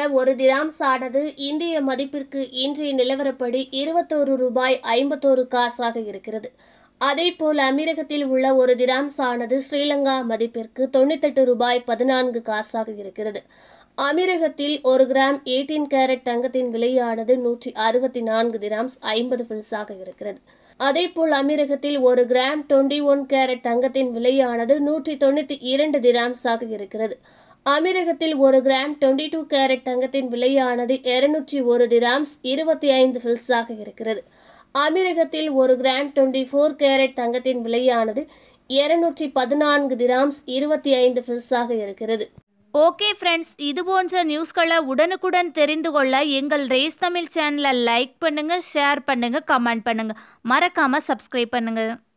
ஒரு திராம்ஸ் ஆனது இந்திய மதிப்பிற்கு இன்றைய நிலவரப்படி இருபத்தோரு ரூபாய் ஐம்பத்தோரு காசாக இருக்கிறது அதேபோல் அமீரகத்தில் உள்ள ஒரு திராம்ஸ் ஆனது ஸ்ரீலங்கா மதிப்பிற்கு தொண்ணூத்தெட்டு ரூபாய் பதினான்கு காசாக இருக்கிறது அமீரகத்தில் ஒரு கிராம் எயிட்டீன் கேரட் தங்கத்தின் விலையானது நூற்றி அறுபத்தி நான்கு திராம்ஸ் ஐம்பது பில்ஸாக இருக்கிறது அதேபோல் அமீரகத்தில் ஒரு கிராம் டுவெண்ட்டி ஒன் கேரட் தங்கத்தின் விலையானது நூற்றி தொண்ணூற்றி இரண்டு திராம்ஸாக இருக்கிறது அமீரகத்தில் ஒரு கிராம் டுவெண்ட்டி டூ கேரட் தங்கத்தின் விலையானது இருநூற்றி ஒரு திராம்ஸ் இருபத்தி ஐந்து ஃபில்ஸாக இருக்கிறது அமீரகத்தில் ஒரு கிராம் டுவெண்ட்டி ஃபோர் கேரட் தங்கத்தின் விலையானது இருநூற்றி பதினான்கு திராம்ஸ் இருபத்தி ஐந்து ஃபில்ஸாக இருக்கிறது ஓகே ஃப்ரெண்ட்ஸ் இது போன்ற நியூஸ்களை உடனுக்குடன் தெரிந்து கொள்ள எங்கள் ரேஸ் தமிழ் சேனலை லைக் பண்ணுங்கள் ஷேர் பண்ணுங்கள் கமெண்ட் பண்ணுங்கள் மறக்காமல் சப்ஸ்கிரைப் பண்ணுங்கள்